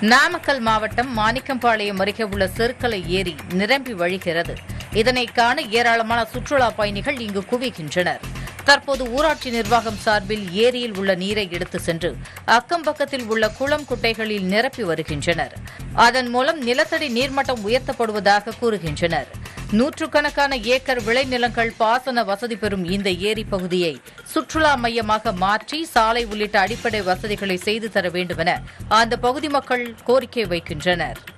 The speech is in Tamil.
நாமக்கல் மாவட்டம் மாணிக்கம்பாளையம் அருகே உள்ள செருக்கலை ஏரி நிரம்பி வழிகிறது இதனை காண ஏராளமான சுற்றுலா பயணிகள் இங்கு குவிகின்றனர் தற்போது ஊராட்சி நிர்வாகம் சார்பில் ஏரியில் உள்ள நீரை எடுத்து சென்று அக்கம் பக்கத்தில் உள்ள குளம் குட்டைகளில் நிரப்பி வருகின்றனர் அதன் மூலம் நிலத்தடி நீர்மட்டம் உயர்த்தப்படுவதாக கூறுகின்றனர் நூற்றுக்கணக்கான ஏக்கர் விளைநிலங்கள் பாசன வசதி பெறும் இந்த ஏரி பகுதியை சுற்றுலா மையமாக மாற்றி சாலை உள்ளிட்ட அடிப்படை வசதிகளை செய்து தர வேண்டுமென அந்த பகுதி மக்கள் கோரிக்கை வைக்கின்றனர்